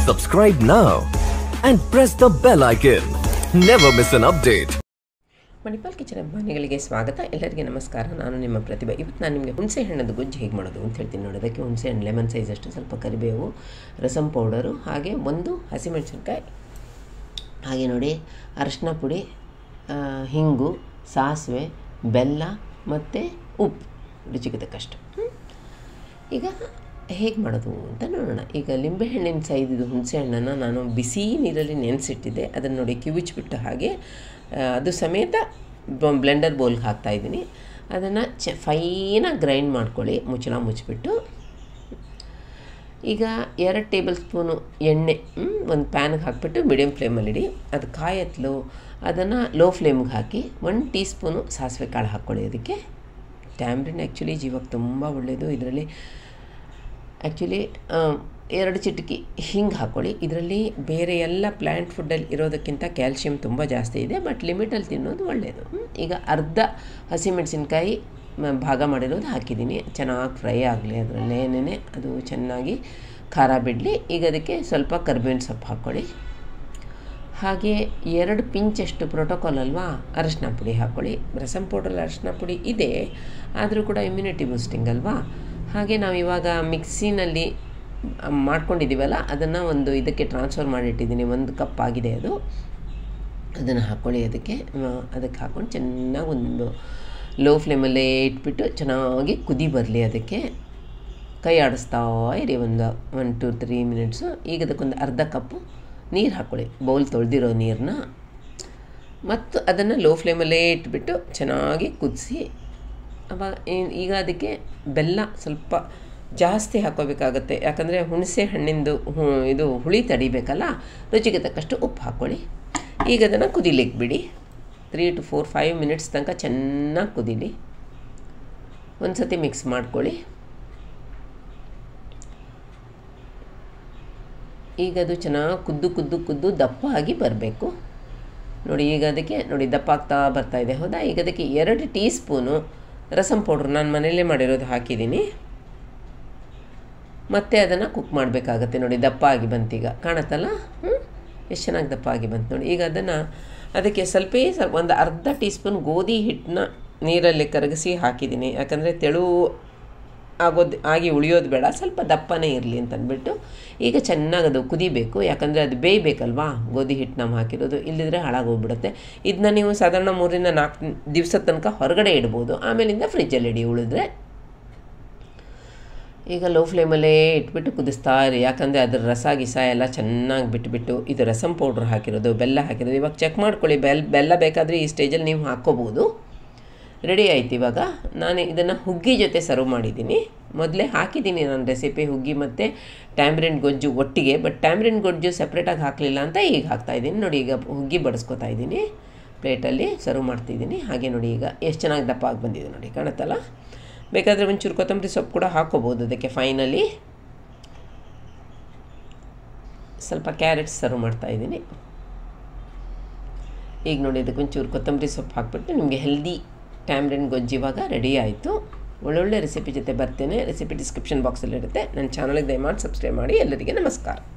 Subscribe now and press the bell icon. Never miss an update. Manipal kitchen ಅಭಿಮಾನಿಗಳಿಗೆ ಸ್ವಾಗತ ಎಲ್ಲರಿಗೆ ನಮಸ್ಕಾರ ನಾನು ನಿಮ್ಮ ಪ್ರತಿಭೆ ಇವತ್ತು ನಾನು ನಿಮಗೆ ಹುಣಸೆ ಹಣ್ಣದ ಗೊಜ್ಜು ಹೇಗೆ ಮಾಡೋದು ಅಂತ ಹೇಳ್ತೀನಿ ನೋಡಿ ಅದಕ್ಕೆ ಹುಣಸೆ ಹಣ್ಣು ಲೆಮನ್ ಸೈಜ್ ಅಷ್ಟು ಸ್ವಲ್ಪ ಕರಿಬೇವು ರಸಮ್ ಪೌಡರು ಹಾಗೆ ಒಂದು ಹಸಿಮೆಣಸಿನ್ಕಾಯಿ ಹಾಗೆ ನೋಡಿ ಅರಶಿನ ಪುಡಿ ಆ, ಹಿಂಗು ಸಾಸಿವೆ ಬೆಲ್ಲ ಮತ್ತು ಉಪ್ಪು ರುಚಿಗೆ ತಕ್ಕಷ್ಟು ಹ್ಮ್? ಈಗ ಹೇಗೆ ಮಾಡೋದು ಅಂತ ನೋಡೋಣ ಈಗ ಲಿಂಬೆಹಣ್ಣಿನ ಸೈಜಿದು ಹುಣಸೆ ಹಣ್ಣನ್ನು ನಾನು ಬಿಸಿ ನೀರಲ್ಲಿ ನೆನೆಸಿಟ್ಟಿದ್ದೆ ಅದನ್ನು ನೋಡಿ ಕಿವುಚ್ಬಿಟ್ಟು ಹಾಗೆ ಆ, ಅದು ಸಮೇತ ಬ್ಲೆಂಡರ್ ಬೌಲ್ಗೆ ಹಾಕ್ತಾಯಿದ್ದೀನಿ ಅದನ್ನು ಚ ಫೈನಾಗಿ ಗ್ರೈಂಡ್ ಮಾಡ್ಕೊಳ್ಳಿ ಮುಚ್ಚಳ ಮುಚ್ಚಿಬಿಟ್ಟು ಈಗ ಎರಡು ಟೇಬಲ್ ಸ್ಪೂನು ಎಣ್ಣೆ ಒಂದು ಪ್ಯಾನ್ಗೆ ಹಾಕಿಬಿಟ್ಟು ಮೀಡಿಯಮ್ ಫ್ಲೇಮಲ್ಲಿಡಿ ಅದು ಕಾಯತ್ಲು ಅದನ್ನು ಲೋ ಫ್ಲೇಮ್ಗೆ ಹಾಕಿ ಒನ್ ಟೀ ಸ್ಪೂನು ಸಾಸಿವೆ ಕಾಳು ಹಾಕ್ಕೊಳ್ಳಿ ಅದಕ್ಕೆ ಟ್ಯಾಮ್ರಿನ್ ಆ್ಯಕ್ಚುಲಿ ಜೀವಕ್ಕೆ ತುಂಬ ಒಳ್ಳೆಯದು ಇದರಲ್ಲಿ ಆ್ಯಕ್ಚುಲಿ ಎರಡು ಚಿಟಕಿ ಹಿಂಗೆ ಹಾಕ್ಕೊಳ್ಳಿ ಇದರಲ್ಲಿ ಬೇರೆ ಎಲ್ಲ ಪ್ಲ್ಯಾಂಟ್ ಫುಡ್ಡಲ್ಲಿ ಇರೋದಕ್ಕಿಂತ ಕ್ಯಾಲ್ಶಿಯಂ ತುಂಬ ಜಾಸ್ತಿ ಇದೆ ಬಟ್ ಲಿಮಿಟಲ್ಲಿ ತಿನ್ನೋದು ಒಳ್ಳೆಯದು ಹ್ಮ್. ಈಗ ಅರ್ಧ ಹಸಿಮೆಣಸಿನ್ಕಾಯಿ ಮ- ಭಾಗ ಮಾಡಿರೋದು ಹಾಕಿದ್ದೀನಿ ಚೆನ್ನಾಗಿ ಫ್ರೈ ಆಗಲಿ ಅದರಲ್ಲೇನೇ ಅದು ಚೆನ್ನಾಗಿ ಖಾರ ಬಿಡಲಿ ಈಗ ಅದಕ್ಕೆ ಸ್ವಲ್ಪ ಕರ್ಬೇವಿನ ಸೊಪ್ಪು ಹಾಕ್ಕೊಳ್ಳಿ ಹಾಗೆ ಎರಡು ಪಿಂಚಷ್ಟು ಪ್ರೋಟೋಕಾಲ್ ಅಲ್ವಾ ಅರಶಿನ ಪುಡಿ ಹಾಕ್ಕೊಳ್ಳಿ ರಸಮ್ ಪೌಡ್ರಲ್ಲಿ ಅರಶಿನ ಪುಡಿ ಇದೆ ಆದರೂ ಕೂಡ ಇಮ್ಯುನಿಟಿ ಬೂಸ್ಟಿಂಗ್ ಅಲ್ವಾ ಹಾಗೆ ನಾವು ಇವಾಗ ಮಿಕ್ಸಿನಲ್ಲಿ ಮಾಡ್ಕೊಂಡಿದ್ದೀವಲ್ಲ ಅದನ್ನು ಒಂದು ಇದಕ್ಕೆ ಟ್ರಾನ್ಸ್ಫರ್ ಮಾಡಿಟ್ಟಿದ್ದೀನಿ ಒಂದು ಕಪ್ ಆಗಿದೆ ಅದು ಅದನ್ನು ಹಾಕ್ಕೊಳ್ಳಿ ಅದಕ್ಕೆ ಆ, ಅದಕ್ಕೆ ಹಾಕ್ಕೊಂಡು ಚೆನ್ನಾಗಿ ಒಂದು ಲೋ ಫ್ಲೇಮಲ್ಲೇ ಇಟ್ಬಿಟ್ಟು ಚೆನ್ನಾಗಿ ಕುದಿ ಬರಲಿ ಅದಕ್ಕೆ ಕೈ ಆಡಿಸ್ತಾ ಇರಿ ಒಂದು ಒನ್ ಟು ತ್ರೀ ಮಿನಿಟ್ಸು ಈಗ ಅದಕ್ಕೊಂದು ಅರ್ಧ ಕಪ್ಪು ನೀರು ಹಾಕ್ಕೊಳ್ಳಿ ಬೌಲ್ ತೊಳೆದಿರೋ ನೀರನ್ನ ಮತ್ತು ಅದನ್ನು ಲೋ ಫ್ಲೇಮಲ್ಲೇ ಇಟ್ಬಿಟ್ಟು ಚೆನ್ನಾಗಿ ಕುದಿಸಿ ಅವಾಗ ಏನ್- ಈಗ ಅದಕ್ಕೆ ಬೆಲ್ಲ ಸ್ವಲ್ಪ ಜಾಸ್ತಿ ಹಾಕೋಬೇಕಾಗತ್ತೆ ಯಾಕಂದರೆ ಹುಣಸೆ ಹಣ್ಣಿಂದು ಹು- ಇದು ಹುಳಿ ತಡಿಬೇಕಲ್ಲ ರುಚಿಗೆ ತಕ್ಕಷ್ಟು ಉಪ್ಪು ಹಾಕ್ಕೊಳ್ಳಿ ಈಗ ಅದನ್ನು ಕುದಿಲಿಕ್ಕೆ ಬಿಡಿ three to four five minutes ತನಕ ಚೆನ್ನಾಗಿ ಕುದೀಲಿ ಒಂದು ಸತಿ ಮಿಕ್ಸ್ ಮಾಡ್ಕೊಳ್ಳಿ ಈಗ ಅದು ಚೆನ್ನಾಗಿ ಕುದ್ದು ಕುದ್ದು ಕುದ್ದು ದಪ್ಪ ಆಗಿ ಬರಬೇಕು ನೋಡಿ ಈಗ ಅದಕ್ಕೆ ನೋಡಿ ದಪ್ಪ ಆಗ್ತಾ ಬರ್ತಾ ಇದೆ ಹೌದಾ ಈಗ ಅದಕ್ಕೆ ಎರಡು ಟೀ ಸ್ಪೂನು ರಸಮ್ ಪೌಡ್ರ್ ನಾನು ಮನೆಯಲ್ಲೇ ಮಾಡಿರೋದು ಹಾಕಿದ್ದೀನಿ ಮತ್ತೆ ಅದನ್ನು ಕುಕ್ ಮಾಡಬೇಕಾಗತ್ತೆ ನೋಡಿ ದಪ್ಪ ಆಗಿ ಬಂತೀಗ ಕಾಣತ್ತಲ್ಲ ಹ್ಞೂ ಎಷ್ಟು ಚೆನ್ನಾಗಿ ದಪ್ಪ ಆಗಿ ಬಂತು ನೋಡಿ ಈಗ ಅದನ್ನು ಅದಕ್ಕೆ ಸ್ವಲ್ಪ ಸ್ವಲ್ಪ ಒಂದು ಅರ್ಧ ಟೀ ಸ್ಪೂನ್ ಗೋಧಿ ಹಿಟ್ಟನ್ನ ನೀರಲ್ಲಿ ಕರಗಿಸಿ ಹಾಕಿದ್ದೀನಿ ಯಾಕಂದರೆ ತೆಳು ಆಗೋದು ಆಗಿ ಉಳಿಯೋದು ಬೇಡ ಸ್ವಲ್ಪ ದಪ್ಪನೇ ಇರಲಿ ಅಂತ ಅಂದ್ಬಿಟ್ಟು ಈಗ ಚೆನ್ನಾಗಿ ಅದು ಕುದಿಬೇಕು ಯಾಕಂದರೆ ಅದು ಬೇಯಬೇಕಲ್ವಾ ಗೋಧಿ ಹಿಟ್ಟು ನಾವು ಹಾಕಿರೋದು ಇಲ್ಲಿದ್ರೆ ಹಾಳಾಗೋಗ್ಬಿಡುತ್ತೆ ಇದನ್ನ ನೀವು ಸಾಧಾರಣ ಮೂರಿಂದ ನಾಲ್ಕು ದಿವಸದ ತನಕ ಹೊರಗಡೆ ಇಡ್ಬೋದು ಆಮೇಲಿಂದ ಫ್ರಿಜ್ಜಲ್ಲಿ ಇಡಿ ಉಳಿದ್ರೆ ಈಗ ಲೋ ಫ್ಲೇಮಲ್ಲೇ ಇಟ್ಬಿಟ್ಟು ಕುದಿಸ್ತಾ ಇರಿ ಯಾಕಂದರೆ ಅದ್ರ ರಸ ಗಿಸ ಎಲ್ಲ ಚೆನ್ನಾಗಿ ಬಿಟ್ಬಿಟ್ಟು ಇದು ರಸಮ್ ಪೌಡ್ರ್ ಹಾಕಿರೋದು ಬೆಲ್ಲ ಹಾಕಿರೋದು ಇವಾಗ ಚೆಕ್ ಮಾಡ್ಕೊಳ್ಳಿ ಬೆಲ್ ಬೆಲ್ಲ ಬೇಕಾದರೆ ಈ ಸ್ಟೇಜಲ್ಲಿ ನೀವು ಹಾಕ್ಕೋಬೋದು ರೆಡಿ ಆಯ್ತು ಇವಾಗ ನಾನು ಇದನ್ನು ಹುಗ್ಗಿ ಜೊತೆ ಸರ್ವ್ ಮಾಡಿದ್ದೀನಿ ಮೊದಲೇ ಹಾಕಿದ್ದೀನಿ ನಾನು ರೆಸಿಪಿ ಹುಗ್ಗಿ ಮತ್ತು ಟ್ಯಾಮ್ರಿನ್ ಗೊಜ್ಜು ಒಟ್ಟಿಗೆ ಬಟ್ ಟ್ಯಾಮ್ರಿನ್ ಗೊಜ್ಜು ಸಪ್ರೇಟಾಗಿ ಹಾಕಲಿಲ್ಲ ಅಂತ ಈಗ ಹಾಕ್ತಾಯಿದ್ದೀನಿ ನೋಡಿ ಈಗ ಹುಗ್ಗಿ ಬಡಿಸ್ಕೊತಾ ಇದ್ದೀನಿ ಪ್ಲೇಟಲ್ಲಿ ಸರ್ವ್ ಮಾಡ್ತಿದ್ದೀನಿ ಹಾಗೆ ನೋಡಿ ಈಗ ಎಷ್ಟು ಚೆನ್ನಾಗಿ ದಪ್ಪ ಆಗಿ ಬಂದಿದೆ ನೋಡಿ ಕಾಣುತ್ತಲ್ಲ ಬೇಕಾದರೆ ಒಂಚೂರು ಕೊತ್ತಂಬರಿ ಸೊಪ್ಪು ಕೂಡ ಹಾಕ್ಕೋಬೋದು ಅದಕ್ಕೆ ಫೈನಲಿ ಸ್ವಲ್ಪ ಕ್ಯಾರೆಟ್ಸ್ ಸರ್ವ್ ಮಾಡ್ತಾ ಇದ್ದೀನಿ ಈಗ ನೋಡಿ ಅದಕ್ಕೆ ಒಂಚೂರು ಕೊತ್ತಂಬರಿ ಸೊಪ್ಪು ಹಾಕ್ಬಿಟ್ಟು ನಿಮಗೆ ಹೆಲ್ದಿ ಟ್ಯಾಮ್ರಿನ್ ಗೊಜ್ಜು ಇವಾಗ ರೆಡಿ ಆಯಿತು ಒಳ್ಳೊಳ್ಳೆ ರೆಸಿಪಿ ಜೊತೆ ಬರ್ತೇನೆ ರೆಸಿಪಿ ಡಿಸ್ಕ್ರಿಪ್ಷನ್ ಬಾಕ್ಸಲ್ಲಿರುತ್ತೆ ನನ್ನ ಚಾನಲ್ಗೆ ದಯಮಾಡಿ ಸಬ್ಸ್ಕ್ರೈಬ್ ಮಾಡಿ ಎಲ್ಲರಿಗೆ ನಮಸ್ಕಾರ